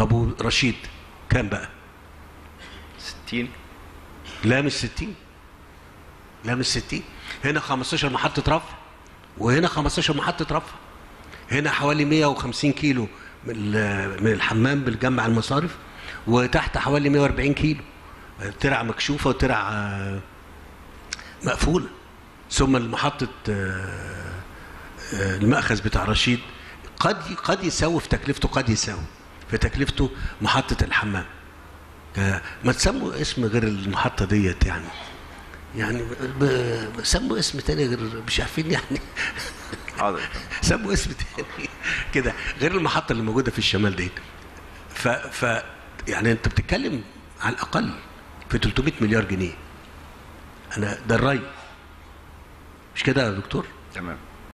طب ورشيد كام بقى 60 لا مش 60 لا مش 60 هنا 15 محطة رفع وهنا 15 محطة رفع هنا حوالي 150 كيلو من ال- من الحمام بالجمع المصارف وتحت حوالي 140 كيلو ترع مكشوفة وترع آه، مقفولة ثم المحطة آه، آه، المأخذ بتاع رشيد قد قد يساوي في تكلفته قد يساوي في تكلفته محطة الحمام آه، ما تسموا اسم غير المحطة ديت يعني يعني ب- ب- سموا اسم تاني غير مش عارفين يعني حاضر سموا اسم تاني كده غير المحطة اللي موجودة في الشمال دي ف, ف يعني انت بتتكلم على الأقل في 300 مليار جنيه أنا ده الري مش كده يا دكتور؟ تمام